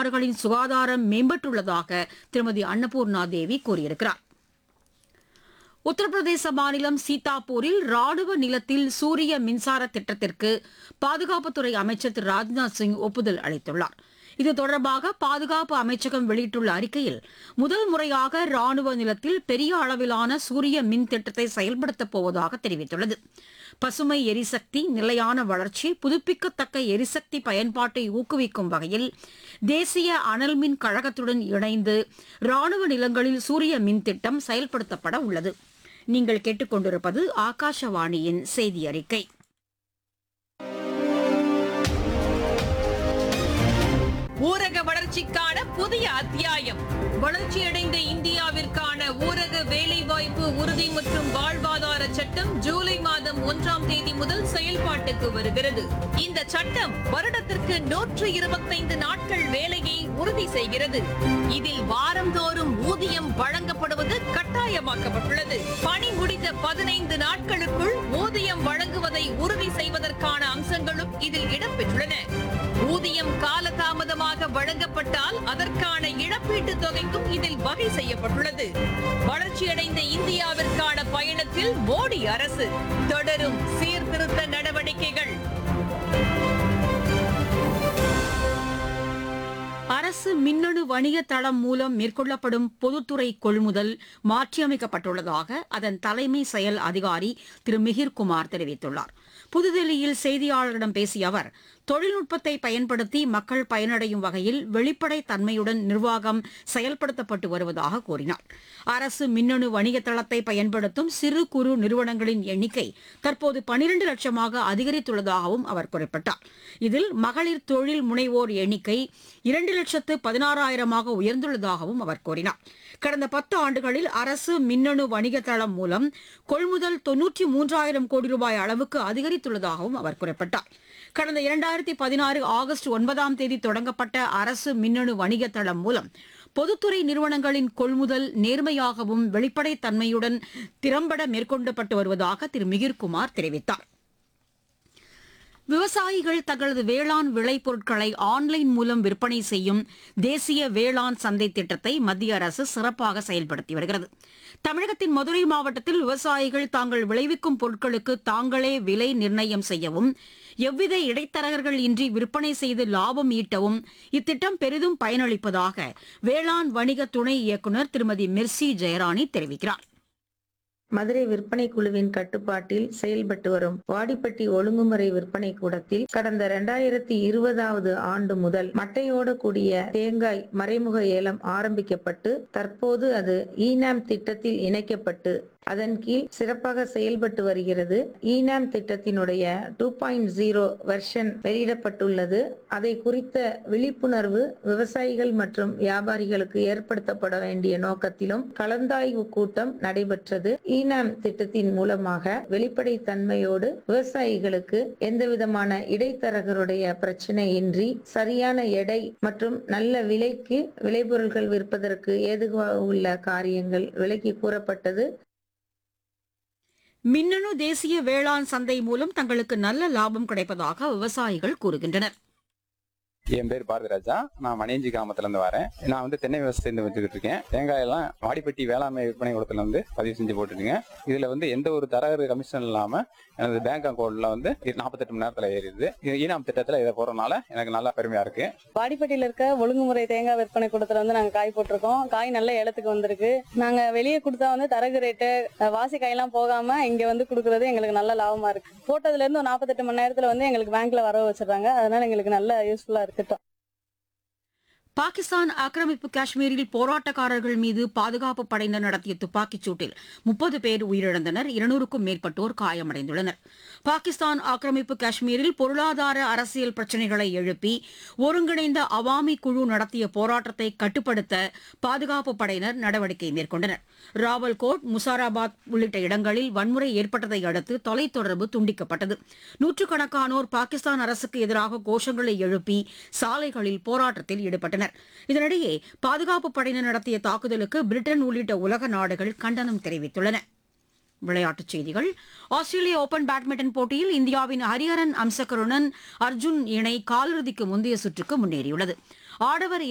தாய்மார்களின் சுகாதாரம் மேம்பட்டுள்ளதாக திருமதி அன்னபூர்ணா தேவி கூறியிருக்கிறார் உத்தரப்பிரதேச மாநிலம் சீதாப்பூரில் ராணுவ நிலத்தில் சூரிய மின்சார திட்டத்திற்கு பாதுகாப்புத்துறை அமைச்சர் திரு ராஜ்நாத் சிங் ஒப்புதல் அளித்துள்ளார் இது தொடர்பாக பாதுகாப்பு அமைச்சகம் வெளியிட்டுள்ள அறிக்கையில் முதல் முறையாக ராணுவ நிலத்தில் பெரிய அளவிலான சூரிய மின் திட்டத்தை செயல்படுத்தப் போவதாக தெரிவித்துள்ளது பசுமை எரிசக்தி நிலையான வளர்ச்சி புதுப்பிக்கத்தக்க எரிசக்தி பயன்பாட்டை ஊக்குவிக்கும் வகையில் தேசிய அனல் மின் கழகத்துடன் இணைந்து ராணுவ நிலங்களில் சூரிய மின் திட்டம் செயல்படுத்தப்பட உள்ளது நீங்கள் கேட்டுக்கொண்டிருப்பது ஆகாஷவாணியின் செய்தி அறிக்கை ஊரக வளர்ச்சிக்கான புதிய அத்தியாயம் வளர்ச்சியடைந்த இந்தியாவிற்கான ஊரக வேலைவாய்ப்பு உறுதி மற்றும் வாழ்வாதார சட்டம் ஜூலை மாதம் ஒன்றாம் தேதி முதல் செயல்பாட்டுக்கு வருகிறது இந்த சட்டம் வருடத்திற்கு நூற்று இருபத்தைந்து நாட்கள் வேலையை உறுதி செய்கிறது இதில் வாரந்தோறும் ஊதியம் வழங்கப்படுவது கட்டாயமாக்கப்பட்டுள்ளது பணி முடிந்த பதினைந்து நாட்களுக்குள் ஊதியம் வழங்குவதை உறுதி செய்வதற்கான அம்சங்களும் இதில் இடம்பெற்றுள்ளன ஊதியம் காலதாமதமாக வழங்கப்பட்டால் அதற்கான இழப்பீட்டுத் தொகைக்கும் இதில் வகை செய்யப்பட்டுள்ளது வளர்ச்சியடைந்த இந்தியாவிற்கான பயணத்தில் மோடி அரசு தொடரும் சீர்திருத்த நடவடிக்கைகள் அரசு மின்னணு வணிக தளம் மூலம் மேற்கொள்ளப்படும் பொதுத்துறை கொள்முதல் மாற்றியமைக்கப்பட்டுள்ளதாக அதன் தலைமை செயல் அதிகாரி திரு மிகிர்குமார் தெரிவித்துள்ளார் புதுதில்லியில் செய்தியாளர்களிடம் பேசிய அவர் தொழில்நுட்பத்தை பயன்படுத்தி மக்கள் பயனடையும் வகையில் வெளிப்படை தன்மையுடன் நிர்வாகம் செயல்படுத்தப்பட்டு வருவதாக கூறினார் அரசு மின்னணு வணிக தளத்தை பயன்படுத்தும் சிறு குறு நிறுவனங்களின் எண்ணிக்கை தற்போது பனிரண்டு லட்சமாக அதிகரித்துள்ளதாகவும் அவர் குறிப்பிட்டார் இதில் மகளிர் தொழில் முனைவோர் எண்ணிக்கை இரண்டு லட்சத்து பதினாறாயிரமாக உயர்ந்துள்ளதாகவும் அவர் கூறினார் கடந்த பத்து ஆண்டுகளில் அரசு மின்னணு வணிக தளம் மூலம் கொள்முதல் தொன்னூற்றி மூன்றாயிரம் கோடி ரூபாய் அளவுக்கு அதிகரித்துள்ளதாகவும் அவர் குறிப்பிட்டார் கடந்த இரண்டாயிரத்தி பதினாறு ஆகஸ்ட் ஒன்பதாம் தேதி தொடங்கப்பட்ட அரசு மின்னணு வணிக தளம் மூலம் பொதுத்துறை நிறுவனங்களின் கொள்முதல் நேர்மையாகவும் வெளிப்படைத் தன்மையுடன் திறம்பட மேற்கொள்ளப்பட்டு வருவதாக திரு மிகிர்குமார் தெரிவித்தார் விவசாயிகள் தங்களது வேளாண் விளைபொருட்களை ஆன்லைன் மூலம் விற்பனை செய்யும் தேசிய வேளாண் சந்தை திட்டத்தை மத்திய அரசு சிறப்பாக செயல்படுத்தி வருகிறது தமிழகத்தின் மதுரை மாவட்டத்தில் விவசாயிகள் தாங்கள் விளைவிக்கும் பொருட்களுக்கு தாங்களே விலை நிர்ணயம் செய்யவும் எவ்வித இடைத்தரகர்கள் இன்றி விற்பனை செய்து லாபம் ஈட்டவும் இத்திட்டம் பெரிதும் பயனளிப்பதாக வேளாண் வணிக துணை இயக்குநர் திருமதி மிர்சி ஜெயராணி தெரிவிக்கிறார் மதுரை விற்பனை குழுவின் கட்டுப்பாட்டில் செயல்பட்டு வரும் வாடிப்பட்டி ஒழுங்குமுறை விற்பனை கூடத்தில் கடந்த இரண்டாயிரத்தி இருபதாவது ஆண்டு முதல் மட்டையோடு கூடிய தேங்காய் மறைமுக ஏலம் ஆரம்பிக்கப்பட்டு தற்போது அது ஈனாம் திட்டத்தில் இணைக்கப்பட்டு அதன் கீழ் சிறப்பாக செயல்பட்டு வருகிறது ஈனாம் திட்டத்தினுடைய டூ பாயிண்ட் ஜீரோ வெர்ஷன் வெளியிடப்பட்டுள்ளது அதை குறித்த விழிப்புணர்வு விவசாயிகள் மற்றும் வியாபாரிகளுக்கு ஏற்படுத்தப்பட வேண்டிய நோக்கத்திலும் கலந்தாய்வு கூட்டம் நடைபெற்றது ஈனாம் திட்டத்தின் மூலமாக வெளிப்படைத் தன்மையோடு விவசாயிகளுக்கு எந்தவிதமான இடைத்தரகருடைய பிரச்சனையின்றி சரியான எடை மற்றும் நல்ல விலைக்கு விளைபொருட்கள் விற்பதற்கு ஏதுவாக உள்ள காரியங்கள் விலக்கி கூறப்பட்டது மின்னணு தேசிய வேளாண் சந்தை மூலம் தங்களுக்கு நல்ல லாபம் கிடைப்பதாக விவசாயிகள் கூறுகின்றனர் என் பேர் பாரதிராஜா நான் மணியஞ்சி கிராமத்துல இருந்து வரேன் நான் வந்து தென்னை விவசாயம் வச்சுக்கிட்டு இருக்கேன் தேங்காய் எல்லாம் வாடிப்பட்டி வேளாண்மை விற்பனை கூடத்துல வந்து பதிவு செஞ்சு போட்டுருக்கேன் இதுல வந்து எந்த ஒரு தரகர் கமிஷன் இல்லாம எனது பேங்க் அக்கௌண்ட்ல வந்து நாற்பத்தெட்டு மணி நேரத்துல ஏறிடுது இது ஈனாம் திட்டத்துல இதை போறதுனால எனக்கு நல்லா பெருமையா இருக்கு வாடிப்பட்டியில இருக்க ஒழுங்குமுறை தேங்காய் விற்பனை கூடத்துல வந்து நாங்க காய் போட்டிருக்கோம் காய் நல்ல ஏலத்துக்கு வந்திருக்கு நாங்க வெளியே கொடுத்தா வந்து தரகு ரேட்டு அஹ், வாசி காயெல்லாம் போகாம இங்க வந்து கொடுக்கறது எங்களுக்கு நல்ல லாபமா இருக்கு போட்டதுல இருந்து ஒரு நாற்பத்தெட்டு மணி நேரத்துல வந்து எங்களுக்கு பேங்க்ல வரவு வச்சிடுறாங்க அதனால எங்களுக்கு நல்ல யூஸ்ஃபுல்லா இருக்கு திட்டம் பாகிஸ்தான் ஆக்கிரமிப்பு காஷ்மீரில் போராட்டக்காரர்கள் மீது பாதுகாப்பு படையினர் நடத்திய துப்பாக்கிச் சூட்டில் முப்பது பேர் உயிரிழந்தனர் இருநூறுக்கும் மேற்பட்டோர் காயமடைந்துள்ளனர் பாகிஸ்தான் ஆக்கிரமிப்பு காஷ்மீரில் பொருளாதார அரசியல் பிரச்சினைகளை எழுப்பி ஒருங்கிணைந்த அவாமி குழு நடத்திய போராட்டத்தை கட்டுப்படுத்த பாதுகாப்பு படையினர் நடவடிக்கை மேற்கொண்டனர் ராவல்கோட் முசாராபாத் உள்ளிட்ட இடங்களில் வன்முறை ஏற்பட்டதை அடுத்து தொலைத்தொடர்பு துண்டிக்கப்பட்டது நூற்றுக்கணக்கானோர் பாகிஸ்தான் அரசுக்கு எதிராக கோஷங்களை எழுப்பி சாலைகளில் போராட்டத்தில் ஈடுபட்டனர் இதனிடையே பாதுகாப்பு படையினர் நடத்திய தாக்குதலுக்கு பிரிட்டன் உள்ளிட்ட உலக நாடுகள் கண்டனம் தெரிவித்துள்ளன விளையாட்டுச் செய்திகள் ஆஸ்திரேலிய ஓபன் பேட்மிண்டன் போட்டியில் இந்தியாவின் ஹரிஹரன் அம்சக்கருடன் அர்ஜுன் இணை காலிறுதிக்கு முந்தைய சுற்றுக்கு முன்னேறியுள்ளது ஆடவர்